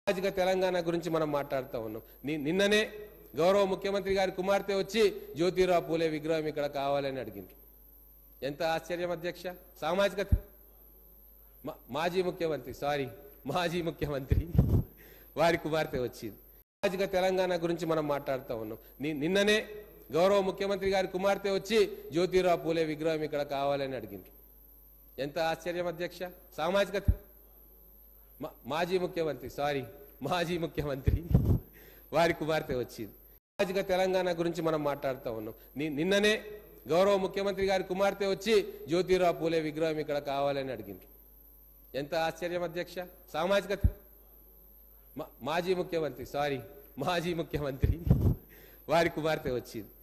సామాజిక తెలంగాణ గురించి మనం మాట్లాడుతూ ఉన్నాం ని- నిన్ననే గౌరవ ముఖ్యమంత్రి గారి కుమార్తె వచ్చి జ్యోతిరావు పూలే విగ్రహం ఇక్కడ కావాలని అడిగిండ్రు ఎంత ఆశ్చర్యం అధ్యక్ష సామాజిక తె- మా- మాజీ ముఖ్యమంత్రి సారీ మాజీ ముఖ్యమంత్రి వారి కుమార్తె వచ్చింది సామాజిక తెలంగాణ గురించి మనం మాట్లాడుతూ ఉన్నాం ని- నిన్ననే గౌరవ ముఖ్యమంత్రి గారి కుమార్తె వచ్చి జ్యోతిరావు పూలే విగ్రహం ఇక్కడ కావాలని అడిగిండ్రు ఎంత ఆశ్చర్యం అధ్యక్ష సామాజిక తె- మా- మాజీ ముఖ్యమంత్రి సారీ మాజీ ముఖ్యమంత్రి వారి కుమార్తె వచ్చింది సామాజిక తెలంగాణ గురించి మనం మాట్లాడుతూ ఉన్నాం ని- నిన్ననే గౌరవ ముఖ్యమంత్రి గారి కుమార్తె వచ్చి జ్యోతిరావు పూలే విగ్రహం ఇక్కడ కావాలని అడిగిండ్రు ఎంత ఆశ్చర్యం అధ్యక్ష సామాజిక తె- మా- మాజీ ముఖ్యమంత్రి సారీ మాజీ ముఖ్యమంత్రి వారి కుమార్తె వచ్చింది